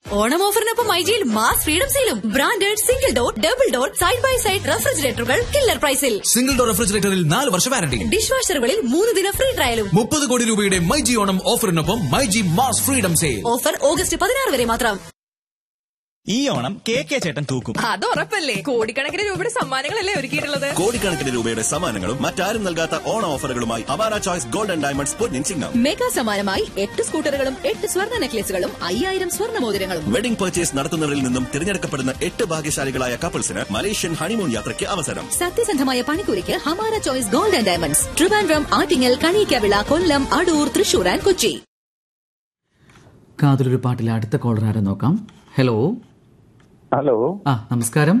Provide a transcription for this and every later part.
ഓണം ഓഫറിനൊപ്പം മൈജിയിൽ mass freedom സെയിലും branded single door double door side by side റെഫ്രിജറേറ്ററുകൾ കില്ലർ പ്രൈസിൽ സിംഗിൾ ഡോർ റെഫ്രിജറേറ്ററിൽ നാല് വർഷ വാരണ്ടി ഡിഷ് വാഷറുകളിൽ മൂന്ന് ദിന ഫ്രീ ട്രയലും മുപ്പത് കോടി രൂപയുടെ മൈജി ഓണം ഓഫറിനൊപ്പം myG mass freedom sale offer August പതിനാറ് വരെ മാത്രം ഈ ഓണം കെ കെ ചേട്ടൻ തൂക്കും അത് ഉറപ്പല്ലേ കോടിക്കണക്കിന് രൂപയുടെ സമ്മാനങ്ങളല്ലേ ഒരുക്കിയിട്ടുള്ളത് കോടിക്കണക്കിന് രൂപയുടെ സമ്മാനങ്ങളും മറ്റാരും നൽകാത്ത ഓണ ഓഫറുകളുമായി അവാര ചോയ്സ് ഗോൾഡൻ ഡയമണ്ട്സ് പൊന്നിൻ ചിങ്ങം മെഗാ സമ്മാനമായി എട്ട് സ്കൂട്ടറുകളും എട്ട് സ്വർണ്ണ നെക്ലേസുകളും അയ്യായിരം സ്വർണ്ണ മോതിരങ്ങളും വെഡിംഗ് പർച്ചേസ് നടത്തുന്നവരിൽ നിന്നും തിരഞ്ഞെടുക്കപ്പെടുന്ന എട്ട് ഭാഗ്യശാലികളായ കപ്പിൾസിന് മലേഷ്യൻ ഹണിമൂൺ യാത്രയ്ക്ക് അവസരം സത്യസന്ധമായ പണിക്കൂലിക്ക് Hamara choice gold and diamonds Trivandrum Attingal Kaniyikkavila Kollam Adoor Thrissur and Kochi കാതിലൊരു പാട്ടിലെ അടുത്ത കോളർ ആരെ നോക്കാം ഹലോ ഹലോ ആ നമസ്കാരം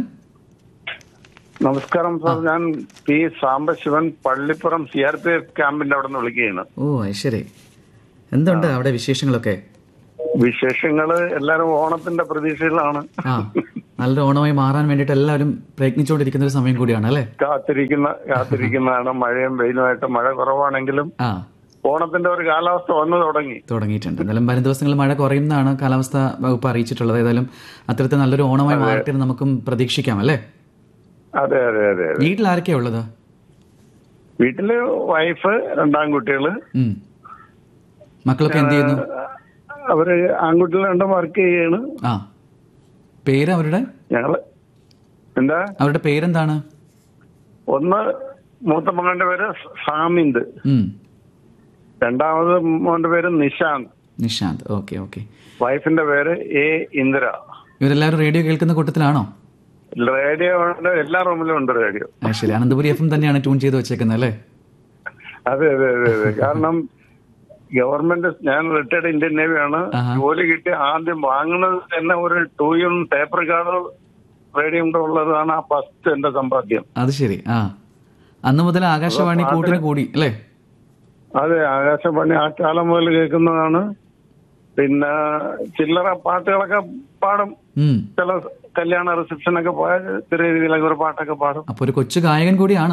നമസ്കാരം സാർ ഞാൻ P Sambasivan Pallippuram C R P F ക്യാമ്പിന്റെ അവിടെ നിന്ന് വിളിക്കുകയാണ് ഓ അത് ശരി എന്തുണ്ട് അവിടെ വിശേഷങ്ങളൊക്കെ വിശേഷങ്ങള് എല്ലാരും ഓണത്തിന്റെ പ്രതീക്ഷയിലാണ് ആ നല്ലൊരു ഓണമായി മാറാൻ വേണ്ടിയിട്ട് എല്ലാവരും പ്രയത്നിച്ചുകൊണ്ടിരിക്കുന്ന ഒരു സമയം കൂടിയാണ് അല്ലേ കാത്തിരിക്കുന്ന കാത്തിരിക്കുന്നതാണ് മഴയും വെയിലുമായിട്ട് മഴ കുറവാണെങ്കിലും ആ ഓണത്തിന്റെ ഒരു കാലാവസ്ഥ വന്നു തുടങ്ങി തുടങ്ങിയിട്ടുണ്ട് എന്തായാലും വരും ദിവസങ്ങളിൽ മഴ കുറയുന്നതാണ് കാലാവസ്ഥ വകുപ്പ് അറിയിച്ചിട്ടുള്ളത് ഏതായാലും അത്തരത്തിൽ നല്ലൊരു ഓണമായി മാറട്ടെ എന്ന് നമുക്കും പ്രതീക്ഷിക്കാം അല്ലേ അതെ അതെ അതെ അതെ വീട്ടിൽ ആരൊക്കെയാ ഉള്ളത് വീട്ടില് വൈഫ് രണ്ടാം കുട്ടികള് ഉം. മക്കളൊക്കെ എന്ത് ചെയ്യുന്നു അവര് ആൺകുട്ടികൾ രണ്ടും വർക്ക് ചെയ്യാണ് ആ പേര് അവരുടെ ഞങ്ങള് എന്താ അവരുടെ പേരെന്താണ് ഒന്ന് മൂത്ത മകന്റെ പേര് സാമിന്ദ് ഉം. രണ്ടാമത് മോന്റെ പേര് നിശാന്ത് നിഷാന്ത് ഓക്കെ ഓക്കെ വൈഫിന്റെ പേര് എ ഇന്ദിര ഇവരെല്ലാവരും റേഡിയോ കേൾക്കുന്ന കൂട്ടത്തിലാണോ റേഡിയോ ഉണ്ട് എല്ലാ റൂമിലും ഉണ്ട് റേഡിയോ ആ ശരി അനന്തപുരി എഫ് എം തന്നെയാണ് ട്യൂൺ ചെയ്ത് വെച്ചേക്കുന്നത് അല്ലേ അതെ അതെ അതെ അതെ കാരണം ഗവൺമെന്റ് ഞാൻ റിട്ടയർഡ് ഇന്ത്യൻ നേവിയാണ് ആഹാ. ജോലി കിട്ടി ആദ്യം വാങ്ങുന്നത് തന്നെ ഒരു ടൂയും ടേപ്പർ കാർഡ് റേഡിയോ ഉള്ളതാണ് ആ ഫസ്റ്റ് എന്റെ സമ്പാദ്യം അത് ശരി ആ അന്ന് മുതൽ ആകാശവാണി കൂട്ടിന് കൂടി അല്ലേ അതെ ആകാശവാണി ആ കാലം മുതൽ കേൾക്കുന്നതാണ് പിന്നെ ചില്ലറ പാട്ടുകളൊക്കെ പാടും ഉം ചില കല്യാണ റിസപ്ഷൻ ഒക്കെ പോയാൽ ചെറിയ രീതിയിലൊക്കെ ഒരു പാട്ടൊക്കെ പാടും അപ്പൊ ഒരു കൊച്ചു ഗായകൻ കൂടിയാണ്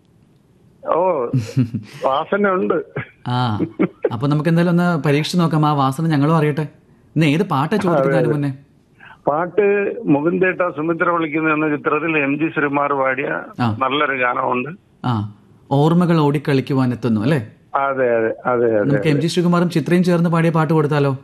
ഓ വാസന ഉണ്ട് ആ അപ്പൊ നമുക്ക് എന്തായാലും ഒന്ന് പരീക്ഷിച്ച് നോക്കാം ആ വാസന ഞങ്ങളും അറിയട്ടെ ഇന്ന് ഏത് പാട്ടാ ചോദിക്കുന്നതിന് മുന്നേ പാട്ട് മുകുന്ദേട്ട സുമിത്ര വിളിക്കുന്ന എന്ന ചിത്രത്തിൽ എം ജി ശ്രീമാർ പാടിയ ആ. നല്ലൊരു ഗാനമുണ്ട് ആ ഓർമ്മകൾ ഓടിക്കളിക്കുവാൻ എത്തുന്നു അല്ലേ അതെ അതെ അതെ അതെ നമുക്ക് എം ജി ശ്രീകുമാറും ചിത്രയും ചേർന്ന് പാടിയ പാട്ട് കൊടുത്താലോ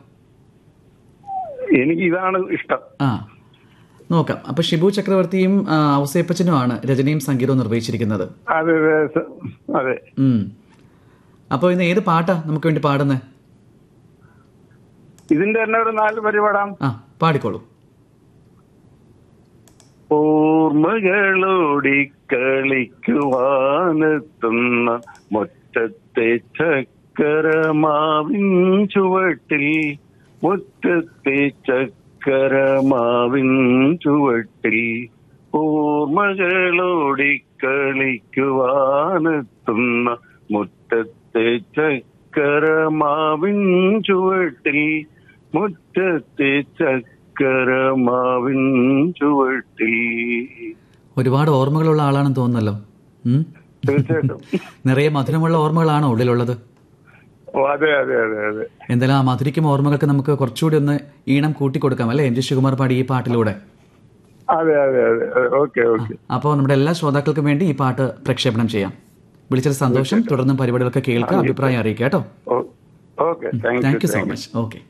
എനിക്ക് ഇതാണ് ഇഷ്ടം ആ നോക്കാം അപ്പൊ ഷിബു ചക്രവർത്തിയും ആ, ഔസേപ്പച്ചനുമാണ് രചനയും സംഗീതവും നിർവഹിച്ചിരിക്കുന്നത് അതെ അതെ സ- അതെ ഉം അപ്പൊ ഇന്ന് ഏത് പാട്ടാ നമുക്ക് വേണ്ടി പാടുന്നത് ഇതിന്റെ തന്നെ ഒരു നാല് പരിപാടാം ആ പാടിക്കോളൂ ഓർമ്മകളോടി കളിക്കുവാനെത്തുന്ന മുറ്റത്തെ ചക്കരമാവിൻ ചുവട്ടിൽ മുറ്റത്തെ ചക്കരമാവിൻ ചുവട്ടിൽ ഓർമ്മകളോടി കളിക്കുവാനെത്തുന്ന മുറ്റത്തെ ചക്കരമാവിൻ ചുവട്ടിൽ മുറ്റത്തെ ചക്കരമാവിൻ ചുവട്ടിൽ ഒരുപാട് ഓർമ്മകളുള്ള ആളാണെന്ന് തോന്നുന്നല്ലോ ഉം? തീർച്ചയായിട്ടും നിറയെ മധുരമുള്ള ഓർമ്മകളാണോ ഉള്ളിലുള്ളത് ഓ, അതെ അതെ അതെ അതെ എന്തായാലും ആ മധുരിക്കും ഓർമ്മകൾക്ക് നമുക്ക് കുറച്ചുകൂടി ഒന്ന് ഈണം കൂട്ടിക്കൊടുക്കാം അല്ലേ എം ജി ശിവകുമാർ പാടി ഈ പാട്ടിലൂടെ അതെ അതെ അതെ ഓക്കെ ഓക്കെ അപ്പോൾ നമ്മുടെ എല്ലാ ശ്രോതാക്കൾക്കും വേണ്ടി ഈ പാട്ട് പ്രക്ഷേപണം ചെയ്യാം വിളിച്ചത് സന്തോഷം തുടർന്നും പരിപാടികളൊക്കെ കേൾക്കാം അഭിപ്രായം അറിയിക്കാം കേട്ടോ okay thank thank you you so much okay